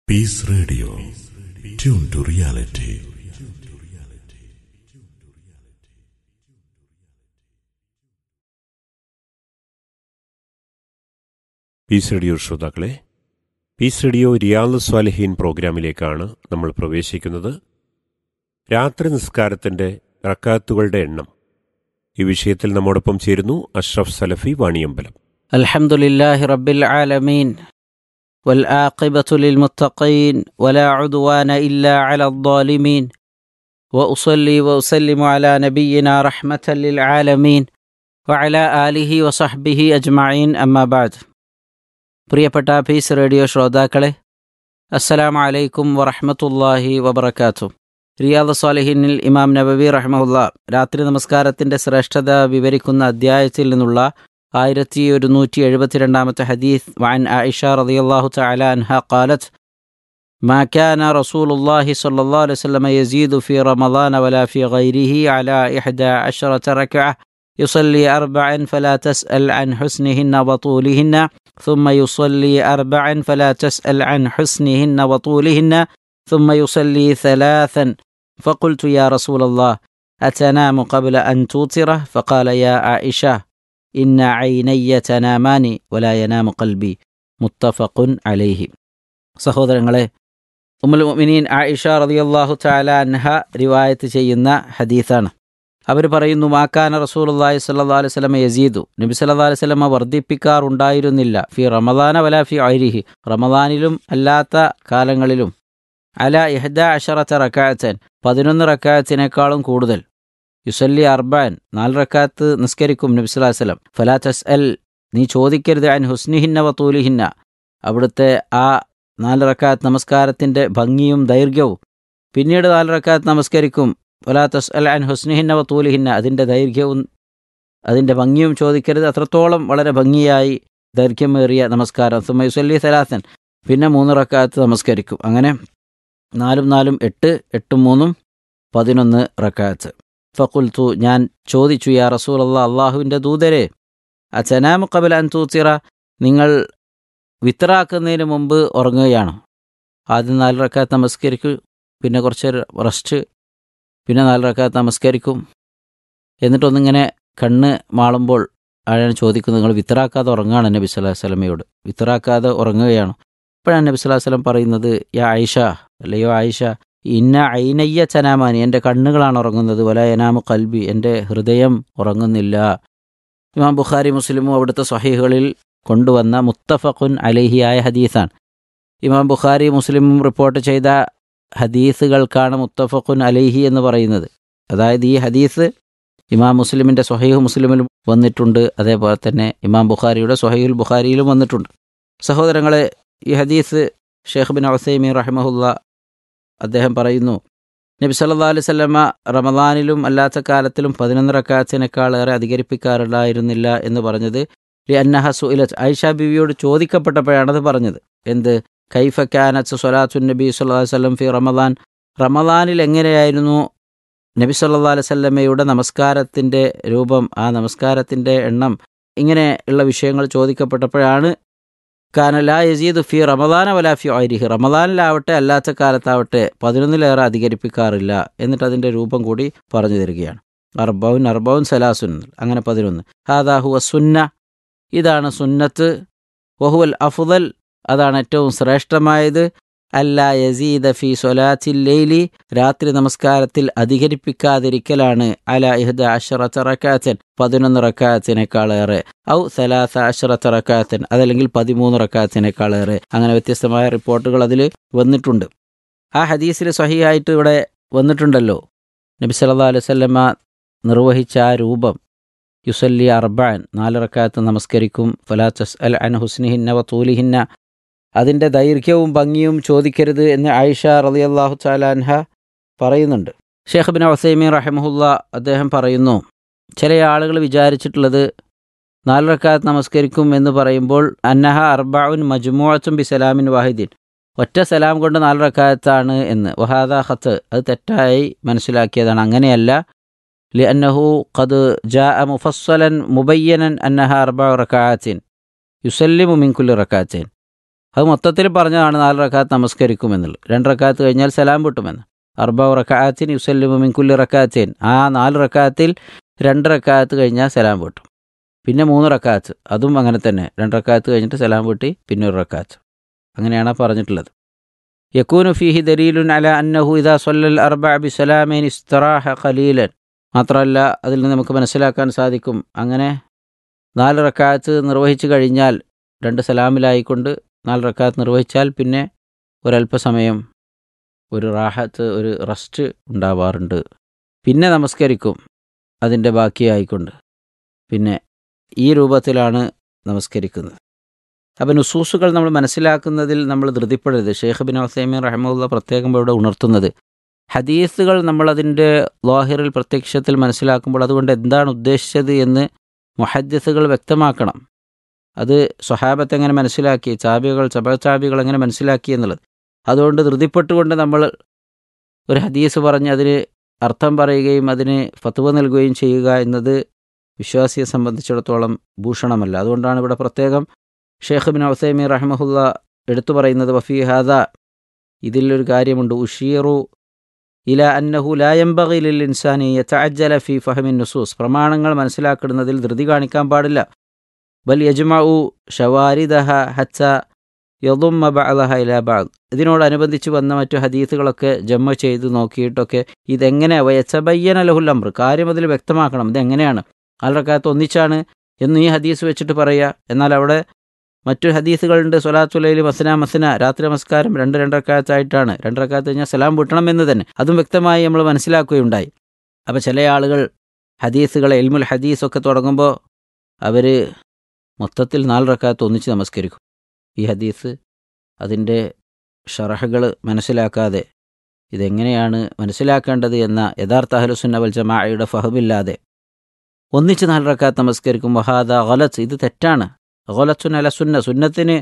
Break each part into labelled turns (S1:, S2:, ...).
S1: Peace Radio. Tune to reality.
S2: Peace radio ശ്രോതാക്കളെ peace radio റിയാൽ സ്വാലിഹീൻ പ്രോഗ്രാമിലേക്കാണ് നമ്മൾ പ്രവേശിക്കുന്നത് രാത്രി നിസ്കാരത്തിന്റെ റക്കാത്തുകളുടെ എണ്ണം ഈ വിഷയത്തിൽ നമ്മോടൊപ്പം ചേരുന്നു അഷ്റഫ് സലഫി വാണിയമ്പലം
S3: الحمد لله رب العالمين والعاقبة للمتقين ولا عدوان إلا على الظالمين وأصلي وأسلم على نبينا رحمة للعالمين وعلى آله وصحبه أجمعين أما بعد പ്രിയപ്പെട്ട പീസ് റേഡിയോ ശ്രോതാക്കളെ അസ്സലാമു അലൈക്കും വറഹ്മത്തുള്ളാഹി വബറകാതുഹു റിയാദ് സ്വാലിഹിനിൽ ഇമാം നബവി റഹ്മഹുല്ല രാത്രി നമസ്കാരത്തിന്റെ ശ്രേഷ്ഠത വിവരിക്കുന്ന അധ്യായത്തിൽ നിന്നുള്ള ആയിരത്തി ഒരുന്നൂറ്റി എഴുപത്തിരണ്ടാമത്തെ ഹദീസ് വഅൻ ആയിഷ റളിയല്ലാഹു തആല അൻഹ قالت ما كان رسول الله صلى الله عليه وسلم يزيد في رمضان ولا في غيره على إحدى عشرة ركعة يصلي أربعا فلا تسأل عن حسنهن وطولهن ثم يصلي أربعا فلا تسأل عن حسنهن وطولهن ثم يصلي ثلاثا فقلت يا رسول الله أتنام قبل أن توتره فقال يا عائشة إن عيني تنامان ولا ينام قلبي മുത്തഫഖുൻ അലൈഹി സഹോദരങ്ങളെ ഉമ്മുൽ മുഅ്മിനീൻ ആയിഷ റളിയല്ലാഹു തആല അൻഹ റിവായത്ത് ചെയ്യുന്ന ഹദീസാണ് അവർ പറയുന്നു മാക്കാന റസൂലുള്ളാഹി സ്വല്ലല്ലാഹു അലൈഹി വസല്ലം യസീദു നബി സല്ലല്ലാഹു അലൈഹി വസല്ലം വർദ്ധിപ്പിക്കാറുണ്ടായിരുന്നില്ല ഫി റമദാന വല ഫി ഐരിഹി റമദാനിലും അല്ലാത്ത കാലങ്ങളിലും അല ഇഹ്ദ അഷറത്ത റക്കായത്തൻ പതിനൊന്ന് റക്കായത്തിനേക്കാളും കൂടുതൽ യുസല്ലി അർബാൻ നാല് റക്കാത്ത് നിസ്കരിക്കും നബി സല്ലല്ലാഹു അലൈഹി വസല്ലം ഫലാ തസ്അൽ നീ ചോദിക്കരുത് അൻ ഹുസ്നിഹിന്ന വ തൂലിഹിന്ന അവിടുത്തെ ആ നാല് റക്കാത്ത് നമസ്കാരത്തിന്റെ ഭംഗിയും ദൈർഘ്യവും പിന്നീട് നാല് റക്കാത്ത് നമസ്കരിക്കും ഫലാ തസ്അൽ അൻ ഹുസ്നിഹിന്ന വ തൂലിഹിന്ന അതിന്റെ ദൈർഘ്യവും അതിന്റെ ഭംഗിയും ചോദിക്കരുത് അത്രത്തോളം വളരെ ഭംഗിയായി ദൈർഘ്യമേറിയ നമസ്കാരം സുമയുസല്ലി സലാസൻ പിന്നെ മൂന്ന് റക്കാത്ത് നമസ്കരിക്കും അങ്ങനെ നാലും നാലും എട്ട് എട്ടും മൂന്നും പതിനൊന്ന് റക്കാത്ത് ഫക്കുൽത്തു ഞാൻ ചോദിച്ചു യാ റസൂൽ അള്ളാ അള്ളാഹുവിൻ്റെ ദൂതരെ അച്ചനാമു കബൽ അൻ തൂത്തിറ നിങ്ങൾ വിത്തറാക്കുന്നതിന് മുമ്പ് ഉറങ്ങുകയാണോ ആദ്യം നാല് റക്കാത്ത് നമസ്കരിക്കും പിന്നെ കുറച്ച് റെസ്റ്റ് പിന്നെ നാല് റക്കാത്ത് നമസ്കരിക്കും എന്നിട്ടൊന്നിങ്ങനെ കണ്ണ് മാളുമ്പോൾ ആഴാണ് ചോദിക്കുന്നത് നിങ്ങൾ വിത്തറാക്കാതെ ഉറങ്ങുകയാണ് നബി സ്വലാഹു വസ്ലമയോട് വിത്തറാക്കാതെ ഉറങ്ങുകയാണോ അപ്പോഴാണ് നബി സ്വലാഹു വസ്ലം പറയുന്നത് യാ ആയിഷ അല്ലയോ ആയിഷ ഇന്ന ഐനയ്യ ചനാമാനി എൻ്റെ കണ്ണുകളാണ് ഉറങ്ങുന്നത് വല എനാമു കൽബി എൻ്റെ ഹൃദയം ഉറങ്ങുന്നില്ല ഇമാം ബുഖാരി മുസ്ലിമും അവിടുത്തെ സ്വഹീഹുകളിൽ കൊണ്ടുവന്ന മുത്തഫഖുൻ അലഹിയായ ഹദീസാണ് ഇമാം ബുഖാരി മുസ്ലിമും റിപ്പോർട്ട് ചെയ്ത ഹദീസുകൾക്കാണ് മുത്തഫഖുൻ അലൈഹി എന്ന് പറയുന്നത് അതായത് ഈ ഹദീസ് ഇമാം മുസ്ലിമിൻ്റെ സ്വഹീഹ് മുസ്ലിമിലും വന്നിട്ടുണ്ട് അതേപോലെ തന്നെ ഇമാം ബുഖാരിയുടെ സ്വഹീഹുൽ ബുഖാരിയിലും വന്നിട്ടുണ്ട് സഹോദരങ്ങളെ ഈ ഹദീസ് ഷേഖ് ബിൻ ഒസൈമി റഹ്മഹുല്ല അദ്ദേഹം പറയുന്നു നബി സല്ലാ അലൈഹി സ്വല്ലമ്മ റമദാനിലും അല്ലാത്ത കാലത്തിലും പതിനൊന്ന് റക്കാത്തിനേക്കാൾ ഏറെ അധികരിപ്പിക്കാറുണ്ടായിരുന്നില്ല എന്ന് പറഞ്ഞത് ലി അന്നഹ സുഇലത്ത് ആയിഷ ബിവിയോട് ചോദിക്കപ്പെട്ടപ്പോഴാണത് പറഞ്ഞത് എന്ത് കൈഫ കാനത്ത് സൊലാത്തു നബി സല്ലാ വല്ലം ഫി റമദാൻ റമദാനിൽ എങ്ങനെയായിരുന്നു നബി സല്ലാ അലൈഹി സ്വല്ലമ്മയുടെ നമസ്കാരത്തിൻ്റെ രൂപം ആ നമസ്കാരത്തിൻ്റെ എണ്ണം ഇങ്ങനെ ഉള്ള വിഷയങ്ങൾ ചോദിക്കപ്പെട്ടപ്പോഴാണ് കാന ലാ യസീദ് ഫി റമദാന വലാ ഫി ഐരിഹി റമദാനിലാവട്ടെ അല്ലാത്ത കാലത്താവട്ടെ പതിനൊന്നിലേറെ അധികരിപ്പിക്കാറില്ല എന്നിട്ട് അതിൻ്റെ രൂപം കൂടി പറഞ്ഞു തരികയാണ് അർബൌൻ അർബൌൻ സലാസുൻ അങ്ങനെ പതിനൊന്ന് ഹാദാഹുവ സുന്ന ഇതാണ് സുന്നത്ത് വഹുവൽ അഫുദൽ അതാണ് ഏറ്റവും ശ്രേഷ്ഠമായത് അല്ല യസീദ ഫി സൊലാത്തിൽ ലെയ്ലി രാത്രി നമസ്കാരത്തിൽ അധികരിപ്പിക്കാതിരിക്കലാണ് അല ഇഹദ അഷറത്ത് റക്കാത്തൻ പതിനൊന്ന് റക്കാത്തിനേക്കാളേറെ ഔ സലാസ അഷറത്ത് റക്കാത്തൻ അതല്ലെങ്കിൽ പതിമൂന്ന് റക്കാത്തിനേക്കാളേറെ അങ്ങനെ വ്യത്യസ്തമായ റിപ്പോർട്ടുകൾ അതിൽ വന്നിട്ടുണ്ട് ആ ഹദീസിൽ സഹിയായിട്ട് ഇവിടെ വന്നിട്ടുണ്ടല്ലോ നബി സല്ലാ അലൈവല്ലമ്മ നിർവഹിച്ച ആ രൂപം യുസല്ലി അർബാൻ നാല് റക്കാത്ത് നമസ്കരിക്കും ഫലാത്തസ് അൽ അൻ ഹുസ്നിഹിന്ന വ തൂലിഹിന്ന അതിൻ്റെ ദൈർഘ്യവും ഭംഗിയും ചോദിക്കരുത് എന്ന് ആയിഷ റളിയല്ലാഹു ചാലാൻഹ പറയുന്നുണ്ട് ഷേഖ് ബിൻ വസൈമീൻ റഹമുല്ല അദ്ദേഹം പറയുന്നു ചില ആളുകൾ വിചാരിച്ചിട്ടുള്ളത് നാല് റക്കാത്ത് നമസ്കരിക്കും എന്ന് പറയുമ്പോൾ അന്നഹ അർബാഉൻ മജ്മുഅത്തും ബി സലാമിൻ വാഹിദീൻ ഒറ്റ സലാം കൊണ്ട് നാല് റക്കാത്താണ് എന്ന് വഹാദ ഖത്ത് അത് തെറ്റായി മനസ്സിലാക്കിയതാണ് അങ്ങനെയല്ല ലി അന്നഹു ഖദ് ജാ മുഫസ്സലൻ മുബയ്യനൻ അന്നഹ അർബാ റക്കാത്തിൻ യുസല്ലിമു മിൻകുല്ലി റക്കാത്തിൻ അത് മൊത്തത്തിൽ പറഞ്ഞതാണ് നാല് റക്കാത്ത് നമസ്കരിക്കുമെന്നുള്ളത് രണ്ട് റക്കാത്ത് കഴിഞ്ഞാൽ സലാം വിട്ടുമെന്ന് അർബ റക്കാത്തിൻ യുസല്ലിമു മിൻകുല്ലി റക്കാത്തേൻ ആ നാല് റക്കാത്തിൽ രണ്ട് റക്കാത്ത് കഴിഞ്ഞാൽ സലാം വിട്ടും പിന്നെ മൂന്ന് റക്കാത്ത് അതും അങ്ങനെ തന്നെ രണ്ട് റക്കാത്ത് കഴിഞ്ഞിട്ട് സലാം വീട്ടി പിന്നെ ഒരു റക്കാത്ത് അങ്ങനെയാണ് പറഞ്ഞിട്ടുള്ളത് യക്കൂനു ഫീഹി ദലീലുൻ അല അന്നഹു ഇദാ സൊല്ലൽ അർബ ബിസലാമേൻ ഇസ്തറാഹ ഖലീലൻ മാത്രമല്ല അതിൽ നിന്ന് നമുക്ക് മനസ്സിലാക്കാൻ സാധിക്കും അങ്ങനെ നാല് റക്കാത്ത് നിർവഹിച്ചു കഴിഞ്ഞാൽ രണ്ട് സലാമിലായിക്കൊണ്ട് നാല് റക്കാത്ത് നിർവഹിച്ചാൽ പിന്നെ ഒരല്പസമയം ഒരു റാഹത്ത് ഒരു റെസ്റ്റ് ഉണ്ടാവാറുണ്ട് പിന്നെ നമസ്കരിക്കും അതിൻ്റെ ബാക്കിയായിക്കൊണ്ട് പിന്നെ ഈ രൂപത്തിലാണ് നമസ്കരിക്കുന്നത് അപ്പം നുസൂസുകൾ നമ്മൾ മനസ്സിലാക്കുന്നതിൽ നമ്മൾ ധൃതിപ്പെടരുത് ഷെയ്ഖ് ബിൻ ഹുസൈമീൻ റഹമുല്ല പ്രത്യേകം ഇവിടെ ഉണർത്തുന്നത് ഹദീസുകൾ നമ്മളതിൻ്റെ ലോഹിറിൽ പ്രത്യക്ഷത്തിൽ മനസ്സിലാക്കുമ്പോൾ അതുകൊണ്ട് എന്താണ് ഉദ്ദേശിച്ചത് എന്ന് മുഹദ്ദിസുകൾ വ്യക്തമാക്കണം അത് സ്വഹാബത്ത് എങ്ങനെ മനസ്സിലാക്കി ചാബികൾ ചബ ചാബികൾ എങ്ങനെ മനസ്സിലാക്കി എന്നുള്ളത് അതുകൊണ്ട് ധൃതിപ്പെട്ടുകൊണ്ട് നമ്മൾ ഒരു ഹദീസ് പറഞ്ഞ് അതിന് അർത്ഥം പറയുകയും അതിന് ഫത്തുവ നൽകുകയും ചെയ്യുക എന്നത് വിശ്വാസിയെ സംബന്ധിച്ചിടത്തോളം ഭൂഷണമല്ല അതുകൊണ്ടാണ് ഇവിടെ പ്രത്യേകം ഷേഖ് ബിൻ ഔസൈമി റഹ്മഹുല്ല എടുത്തു പറയുന്നത് വഫി ഹാദ ഇതിലൊരു കാര്യമുണ്ട് ഉഷീറു ഇല അന്നഹു ലായംബിലിൽ ഇൻസാനി യത്തഅജ്ജല ഫി ഫഹമിൻ നുസൂസ് പ്രമാണങ്ങൾ മനസ്സിലാക്കുന്നതിൽ ധൃതി കാണിക്കാൻ പാടില്ല ബൽ യജ്മഉ ഷവാരിദഹ ഹച്ച യദുമ്മ ബഅദഹ ഇലാ ബഅദ് ഇതിനോടനുബന്ധിച്ച് വന്ന മറ്റു ഹദീസുകളൊക്കെ ജമ്മ ചെയ്ത് നോക്കിയിട്ടൊക്കെ ഇതെങ്ങനെ വയച്ചബയ്യന ലഹുൽ അമ്ര കാര്യം അതിൽ വ്യക്തമാക്കണം ഇതെങ്ങനെയാണ് ആലറക്കാത്ത് ഒന്നിച്ചാണ് എന്ന് ഈ ഹദീസ് വെച്ചിട്ട് പറയുക എന്നാൽ അവിടെ മറ്റു ഹദീസുകളുണ്ട് സൊലാത്തുലയിൽ മസന മസന രാത്രി നമസ്കാരം രണ്ട് രണ്ടരക്കാലത്തായിട്ടാണ് രണ്ടരക്കാലത്ത് കഴിഞ്ഞാൽ സലാം വിട്ടണം എന്ന് തന്നെ അതും വ്യക്തമായി നമ്മൾ മനസ്സിലാക്കുകയുണ്ടായി അപ്പോൾ ചില ആളുകൾ ഹദീസുകൾ എൽമുൽ ഹദീസൊക്കെ തുടങ്ങുമ്പോൾ അവർ മൊത്തത്തിൽ നാല് റക്കാത്ത് ഒന്നിച്ച് നമസ്കരിക്കും ഈ ഹദീസ് അതിൻ്റെ ഷറഹകൾ മനസ്സിലാക്കാതെ ഇതെങ്ങനെയാണ് മനസ്സിലാക്കേണ്ടത് എന്ന യഥാർത്ഥ അഹലുസുന്ന വൽ ജമാഅയുടെ ഫഹമില്ലാതെ ഒന്നിച്ച് നാല് റക്കാത്ത് നമസ്കരിക്കും വഹാദ ഗലത്ത് ഇത് തെറ്റാണ് ഗലത്തുൻ അല സുന്ന സുന്നത്തിന്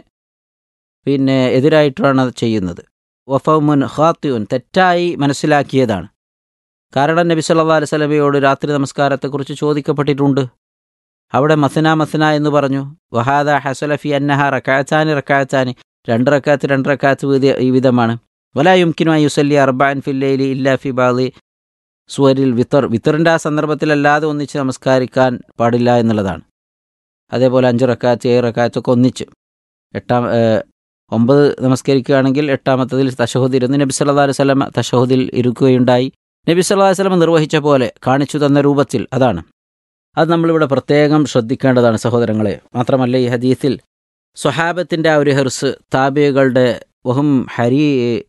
S3: പിന്നെ എതിരായിട്ടാണ് അത് ചെയ്യുന്നത് വഫമുൻ ഖാത്തിയുൻ തെറ്റായി മനസ്സിലാക്കിയതാണ് കാരണം നബി സല്ലല്ലാഹു അലൈഹി വസല്ലമയോട് രാത്രി നമസ്കാരത്തെക്കുറിച്ച് ചോദിക്കപ്പെട്ടിട്ടുണ്ട് അവിടെ മസന മസന എന്ന് പറഞ്ഞു വഹാദ ഹസലഫി അന്നഹ റക്കാച്ചാനി റക്കാച്ചാനി രണ്ട് റക്കാത്ത് രണ്ട് റക്കാത്ത് വീതി ഈ വിധമാണ് വലായുംകിനു യുസല്ലി അർബാൻ ഫില്ലയിലി ഇല്ലാ ഫി ബാദി സുവരിൽ വിത്തർ വിത്തറിൻ്റെ ആ സന്ദർഭത്തിലല്ലാതെ ഒന്നിച്ച് നമസ്കരിക്കാൻ പാടില്ല എന്നുള്ളതാണ് അതേപോലെ അഞ്ച് റക്കാത്ത് ഏഴ് റക്കാത്തൊക്കെ ഒന്നിച്ച് എട്ടാം ഒമ്പത് നമസ്കരിക്കുകയാണെങ്കിൽ എട്ടാമത്തതിൽ തഷഹുദ് ഇരുന്ന് നബി സല്ലല്ലാഹു അലൈഹി വസല്ലം തഷഹുദിൽ ഇരിക്കുകയുണ്ടായി നബി സല്ലല്ലാഹു അലൈഹി വസല്ലം നിർവഹിച്ച പോലെ കാണിച്ചു തന്ന രൂപത്തിൽ അതാണ് അത് നമ്മളിവിടെ പ്രത്യേകം ശ്രദ്ധിക്കേണ്ടതാണ് സഹോദരങ്ങളെ മാത്രമല്ല ഈ ഹദീസിൽ സ്വഹാബത്തിൻ്റെ ആ ഒരു ഹെർസ് താബികളുടെ വഹും ഹരി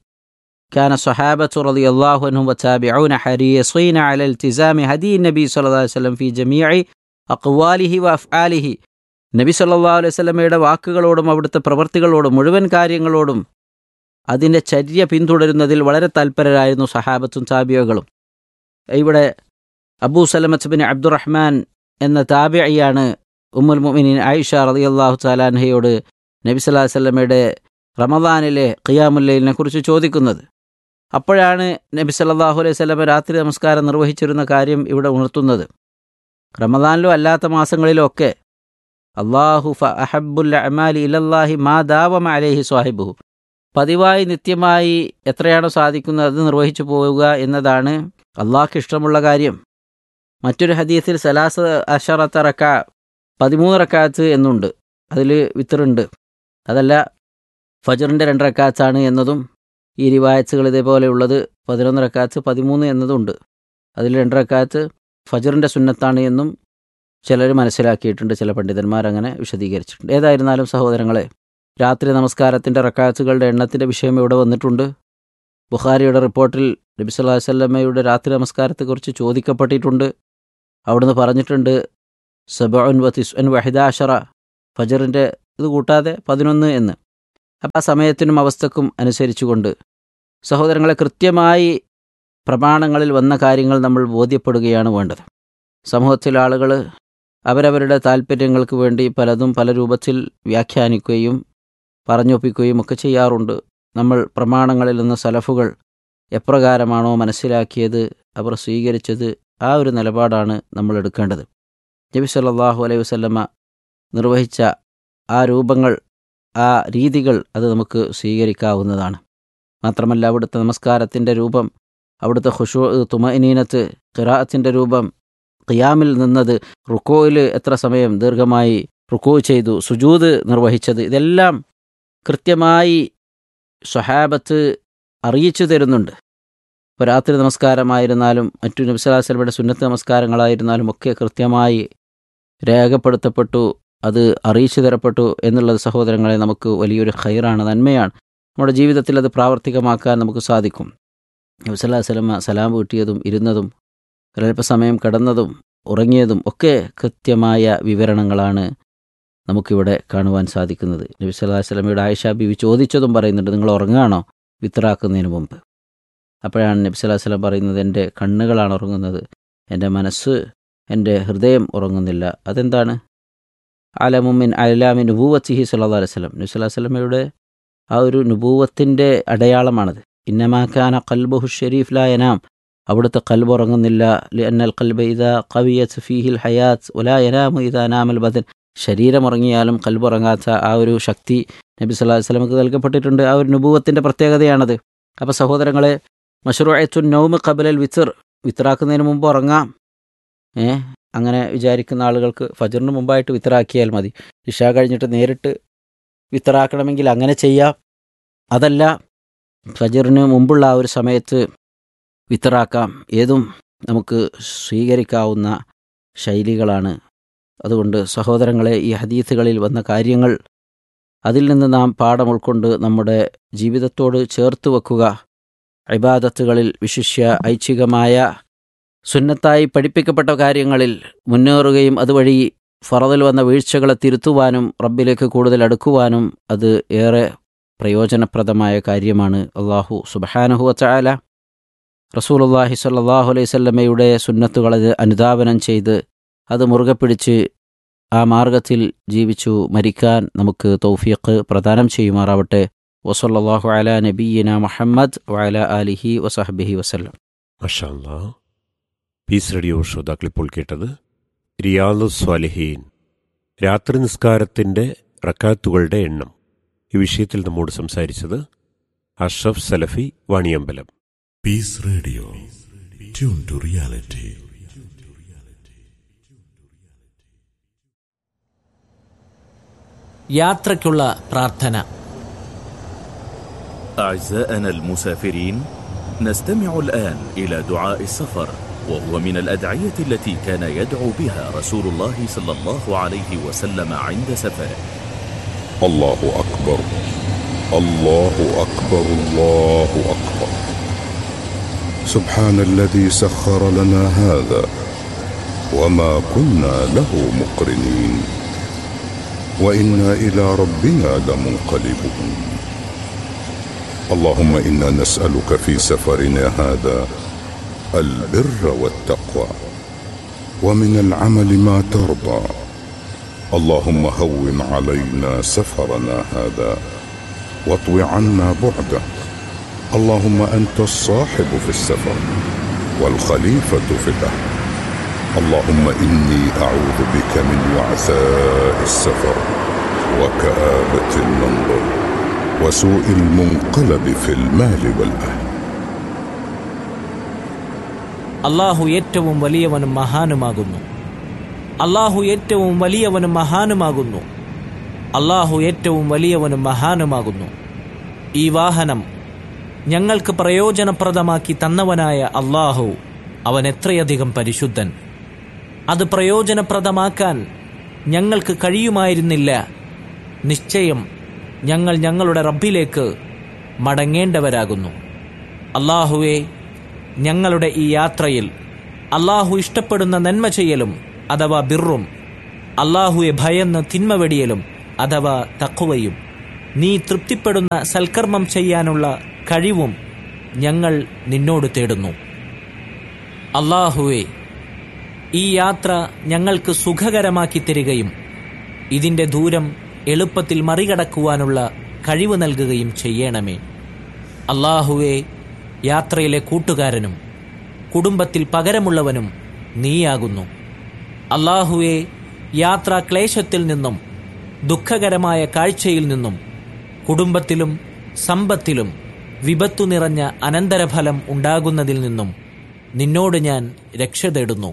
S3: كان الصحابة رضي الله عنهم والتابعون حريصين على التزام هدي النبي صلى الله عليه وسلم في جميع أقواله وأفعاله നബി സല്ലാ അലൈഹി സ്വലമയുടെ വാക്കുകളോടും അവിടുത്തെ പ്രവർത്തികളോടും മുഴുവൻ കാര്യങ്ങളോടും അതിൻ്റെ ചര്യ പിന്തുടരുന്നതിൽ വളരെ താല്പര്യരായിരുന്നു സഹാബത്തും താബിയകളും ഇവിടെ അബൂ സലമത്ത് ബിൻ അബ്ദുറഹ്മാൻ എന്ന താബിയാണ് ഉമ്മുൽ മുമിനിൻ ആയിഷ റളിയല്ലാഹു താലാൻഹയോട് നബി സല്ലാ വല്ലമയുടെ റമദാനിലെ ഖിയാമുല്ലയിലിനെ കുറിച്ച് ചോദിക്കുന്നത് അപ്പോഴാണ് നബി സല്ലല്ലാഹു അലൈഹി സ്വലമ രാത്രി നമസ്കാരം നിർവഹിച്ചിരുന്ന കാര്യം ഇവിടെ ഉണർത്തുന്നത് റമദാനിലും അല്ലാത്ത മാസങ്ങളിലും ഒക്കെ അള്ളാഹു ഫ അഹബുൽ അമാലി ഇലല്ലാഹി മാ ദാവമ അലേഹി സ്വാഹിബുഹു പതിവായി നിത്യമായി എത്രയാണോ സാധിക്കുന്നത് അത് നിർവഹിച്ചു പോവുക എന്നതാണ് അള്ളാഹ്ക്ക് ഇഷ്ടമുള്ള കാര്യം മറ്റൊരു ഹദീസിൽ സലാസ് അഷറത്ത റക്ക പതിമൂന്ന് റക്കാത്ത് എന്നുണ്ട് അതിൽ വിത്തറുണ്ട് അതല്ല ഫജറിൻ്റെ രണ്ട് റക്കാത്താണ് എന്നതും ഈ റിവായത്തുകൾ ഇതേപോലെയുള്ളത് പതിനൊന്ന് റക്കാത്ത് പതിമൂന്ന് എന്നതുണ്ട് അതിൽ രണ്ട് റക്കാത്ത് ഫജറിൻ്റെ സുന്നത്താണ് എന്നും ചിലർ മനസ്സിലാക്കിയിട്ടുണ്ട് ചില പണ്ഡിതന്മാർ അങ്ങനെ വിശദീകരിച്ചിട്ടുണ്ട് ഏതായിരുന്നാലും സഹോദരങ്ങളെ രാത്രി നമസ്കാരത്തിൻ്റെ റക്കാത്തുകളുടെ എണ്ണത്തിൻ്റെ വിഷയം ഇവിടെ വന്നിട്ടുണ്ട് ബുഖാരിയുടെ റിപ്പോർട്ടിൽ നബി സല്ലല്ലാഹു അലൈഹി വസല്ലമയുടെ രാത്രി നമസ്കാരത്തെക്കുറിച്ച് ചോദിക്കപ്പെട്ടിട്ടുണ്ട് അവിടുന്ന് പറഞ്ഞിട്ടുണ്ട് സബഉൻ വ തിസ്ഉൻ വഹിദാഷറ ഫജറിൻ്റെ ഇത് കൂട്ടാതെ പതിനൊന്ന് എന്ന് അപ്പം ആ സമയത്തിനും അവസ്ഥക്കും അനുസരിച്ചുകൊണ്ട് സഹോദരങ്ങളെ കൃത്യമായി പ്രമാണങ്ങളിൽ വന്ന കാര്യങ്ങൾ നമ്മൾ ബോധ്യപ്പെടുകയാണ് വേണ്ടത് സമൂഹത്തിലെ ആളുകൾ അവരവരുടെ താല്പര്യങ്ങൾക്ക് വേണ്ടി പലതും പല രൂപത്തിൽ വ്യാഖ്യാനിക്കുകയും പറഞ്ഞൊപ്പിക്കുകയും ഒക്കെ ചെയ്യാറുണ്ട് നമ്മൾ പ്രമാണങ്ങളിൽ നിന്ന് സലഫുകൾ എപ്രകാരമാണോ മനസ്സിലാക്കിയത് അവർ സ്വീകരിച്ചത് ആ ഒരു നിലപാടാണ് നമ്മൾ എടുക്കേണ്ടത് നബി സല്ലല്ലാഹു അലൈഹി വസല്ലമ നിർവഹിച്ച ആ രൂപങ്ങൾ ആ രീതികൾ അത് നമുക്ക് സ്വീകരിക്കാവുന്നതാണ് മാത്രമല്ല അവിടുത്തെ നമസ്കാരത്തിൻ്റെ രൂപം അവിടുത്തെ ഖുഷു തുമഇനീനത്ത് ഖിറാഅത്തിൻ്റെ രൂപം ഖിയാമിൽ നിന്നത് റുക്കോയിൽ എത്ര സമയം ദീർഘമായി റുക്കോ ചെയ്തു സുജൂദ് നിർവഹിച്ചത് ഇതെല്ലാം കൃത്യമായി സ്വഹാബത്ത് അറിയിച്ചു തരുന്നുണ്ട് ഇപ്പോൾ രാത്രി നമസ്കാരമായിരുന്നാലും മറ്റു നബ്സലാസ്ലമയുടെ സുന്നത്ത് നമസ്കാരങ്ങളായിരുന്നാലും ഒക്കെ കൃത്യമായി രേഖപ്പെടുത്തപ്പെട്ടു അത് അറിയിച്ചു തരപ്പെട്ടു എന്നുള്ളത് സഹോദരങ്ങളെ നമുക്ക് വലിയൊരു ഖൈറാണ് നന്മയാണ് നമ്മുടെ ജീവിതത്തിൽ അത് പ്രാവർത്തികമാക്കാൻ നമുക്ക് സാധിക്കും നബ്സല്ലാ സ്വലമ സലാം വീട്ടിയതും ഇരുന്നതും ഒരല്പസമയം കിടന്നതും ഉറങ്ങിയതും ഒക്കെ കൃത്യമായ വിവരണങ്ങളാണ് നമുക്കിവിടെ കാണുവാൻ സാധിക്കുന്നത് നബി സല്ലാ സ്വലമയുടെ ആയിഷ ബിവി ചോദിച്ചതും പറയുന്നുണ്ട് നിങ്ങൾ ഉറങ്ങുകയാണോ വിത്തറാക്കുന്നതിന് മുമ്പ് അപ്പോഴാണ് നബി സല്ലാ സ്വലം പറയുന്നത് എൻ്റെ കണ്ണുകളാണ് ഉറങ്ങുന്നത് എൻ്റെ മനസ്സ് എൻ്റെ ഹൃദയം ഉറങ്ങുന്നില്ല അതെന്താണ് അലമുമിൻ അലാമിൻ നുബൂവത്തിഹി സല്ലാ അലൈഹി സ്വലം നബി സല്ലാ സ്വലമയുടെ ആ ഒരു നുബൂവത്തിൻ്റെ അടയാളമാണത് ഇന്നമാക്കാന കൽബഹു ഷെരീഫ് ലായനാം അവിടുത്തെ കൽബ് ഉറങ്ങുന്നില്ല ലിഅന്നൽ കൽബ ഇദാ ഖവിയത് ഫീഹിൽ ഹയാത്ത് വലാ യനാമു ഇദാ നാമൽ ബദൻ ശരീരം ഉറങ്ങിയാലും കൽബ് ഉറങ്ങാത്ത ആ ഒരു ശക്തി നബി സല്ലല്ലാഹു അലൈഹി വസല്ലമക്ക് നൽകപ്പെട്ടിട്ടുണ്ട് ആ ഒരു നുബൂവത്തിൻ്റെ പ്രത്യേകതയാണത് അപ്പോൾ സഹോദരങ്ങളെ മഷ്റൂഅത്തുൻ നൗമ് ഖബലൽ വിത്തർ വിത്തറാക്കുന്നതിന് മുമ്പ് ഉറങ്ങാം ഏ അങ്ങനെ വിചാരിക്കുന്ന ആളുകൾക്ക് ഫജറിന് മുമ്പായിട്ട് വിത്തറാക്കിയാൽ മതി ഇഷ കഴിഞ്ഞിട്ട് നേരിട്ട് വിത്തറാക്കണമെങ്കിൽ അങ്ങനെ ചെയ്യാം അതല്ല ഫജറിന് മുമ്പുള്ള ആ ഒരു സമയത്ത് വിത്തറാക്കാം ഏതും നമുക്ക് സ്വീകരിക്കാവുന്ന ശൈലികളാണ് അതുകൊണ്ട് സഹോദരങ്ങളെ ഈ ഹദീസുകളിൽ വന്ന കാര്യങ്ങൾ അതിൽ നിന്ന് നാം പാഠം ഉൾക്കൊണ്ട് നമ്മുടെ ജീവിതത്തോട് ചേർത്ത് വെക്കുക ഇബാദത്തുകളിൽ വിശിഷ്യ ഐച്ഛികമായ സുന്നത്തായി പഠിപ്പിക്കപ്പെട്ട കാര്യങ്ങളിൽ മുന്നേറുകയും അതുവഴി ഫറതിൽ വന്ന വീഴ്ചകളെ തിരുത്തുവാനും റബ്ബിലേക്ക് കൂടുതൽ അടുക്കുവാനും അത് ഏറെ പ്രയോജനപ്രദമായ കാര്യമാണ് അള്ളാഹു സുബഹാനഹു ചായാല റസൂലുള്ളാഹി സ്വല്ലല്ലാഹു അലൈഹി സ്വല്ലമയുടെ സുന്നത്തുകളെ അനുധാവനം ചെയ്ത് അത് മുറുകെ പിടിച്ച് ആ മാർഗത്തിൽ ജീവിച്ചു മരിക്കാൻ നമുക്ക് തൗഫീഖ് പ്രദാനം ചെയ്യുമാറാവട്ടെ വസല്ലല്ലാഹു അലാ നബീന മുഹമ്മദ് വഅല ആലിഹി വസഹബിഹി വസല്ലം
S2: മഷാല്ലാ പീസ് റേഡിയോ ശ്രോതാക്കൾ ഇപ്പോൾ കേട്ടത് റിയാദു സ്വാലിഹീൻ രാത്രി നിസ്കാരത്തിൻ്റെ റക്കാത്തുകളുടെ എണ്ണം ഈ വിഷയത്തിൽ നമ്മോട് സംസാരിച്ചത് അഷ്റഫ് സലഫി Vaniyambalam
S1: Peace Radio. Tune to reality.
S4: യാത്രയ്ക്കുള്ള പ്രാർത്ഥന
S5: أعزائنا المسافرين نستمع الآن إلى دعاء السفر وهو من الأدعية التي كان يدعو بها رسول الله صلى الله عليه وسلم عند سفره
S6: الله أكبر الله أكبر الله أكبر سبحان الذي سخر لنا هذا وما كنا له مقرنين وإنا إلى ربنا لمنقلبون اللهم إنا نسألك في سفرنا هذا البر والتقوى ومن العمل ما ترضى اللهم هون علينا سفرنا هذا واطو عنا بعده اللهم انت الصاحب في السفر والخليفه في الاهل اللهم اني اعوذ بك من وعثاء السفر وكابه المنظر وسوء المنقلب في المال والاهل
S4: അള്ളാഹു ഏറ്റവും വലിയവനും മഹാനുമാകുന്നു അള്ളാഹു ഏറ്റവും വലിയവനും മഹാനുമാകുന്നു അള്ളാഹു ഏറ്റവും വലിയവനും മഹാനുമാകുന്നു ഈ വാഹനം ഞങ്ങൾക്ക് പ്രയോജനപ്രദമാക്കി തന്നവനായ അള്ളാഹു അവൻ എത്രയധികം പരിശുദ്ധൻ അത് പ്രയോജനപ്രദമാക്കാൻ ഞങ്ങൾക്ക് കഴിയുമായിരുന്നില്ല നിശ്ചയം ഞങ്ങൾ ഞങ്ങളുടെ റബ്ബിലേക്ക് മടങ്ങേണ്ടവരാകുന്നു അള്ളാഹുവെ ഞങ്ങളുടെ ഈ യാത്രയിൽ അള്ളാഹു ഇഷ്ടപ്പെടുന്ന നന്മ ചെയ്യലും അഥവാ ബിറും അള്ളാഹുവെ ഭയന്ന് തിന്മ വെടിയലും അഥവാ തക്കുവയും നീ തൃപ്തിപ്പെടുന്ന സൽക്കർമ്മം ചെയ്യാനുള്ള കഴിവും ഞങ്ങൾ നിന്നോട് തേടുന്നു അള്ളാഹുവെ ഈ യാത്ര ഞങ്ങൾക്ക് സുഖകരമാക്കി തരികയും ഇതിൻ്റെ ദൂരം എളുപ്പത്തിൽ മറികടക്കുവാനുള്ള കഴിവ് നൽകുകയും ചെയ്യണമേ അള്ളാഹുവെ യാത്രയിലെ കൂട്ടുകാരനും കുടുംബത്തിൽ പകരമുള്ളവനും നീയാകുന്നു അള്ളാഹുവെ യാത്രാക്ലേശത്തിൽ നിന്നും ദുഃഖകരമായ കാഴ്ചയിൽ നിന്നും കുടുംബത്തിലും സമ്പത്തിലും വിപത്തു നിറഞ്ഞ അനന്തരഫലം ഉണ്ടാകുന്നതിൽ നിന്നും നിന്നോട് ഞാൻ രക്ഷ തേടുന്നു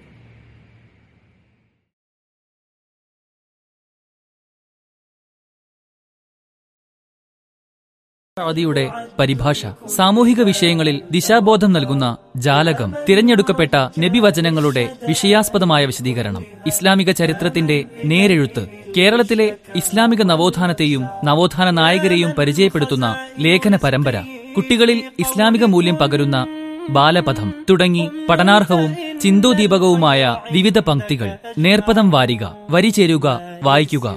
S7: യുടെ പരിഭാഷ സാമൂഹിക വിഷയങ്ങളിൽ ദിശാബോധം നൽകുന്ന ജാലകം തിരഞ്ഞെടുക്കപ്പെട്ട നബിവചനങ്ങളുടെ വിഷയാസ്പദമായ വിശദീകരണം ഇസ്ലാമിക ചരിത്രത്തിന്റെ നേരെഴുത്ത് കേരളത്തിലെ ഇസ്ലാമിക നവോത്ഥാനത്തെയും നവോത്ഥാന നായകരെയും പരിചയപ്പെടുത്തുന്ന ലേഖന പരമ്പര കുട്ടികളിൽ ഇസ്ലാമിക മൂല്യം പകരുന്ന ബാലപഥം തുടങ്ങി പഠനാർഹവും ചിന്തോദീപകവുമായ വിവിധ പംക്തികൾ നേർപ്പദം വാരിക വരി ചേരുക വായിക്കുക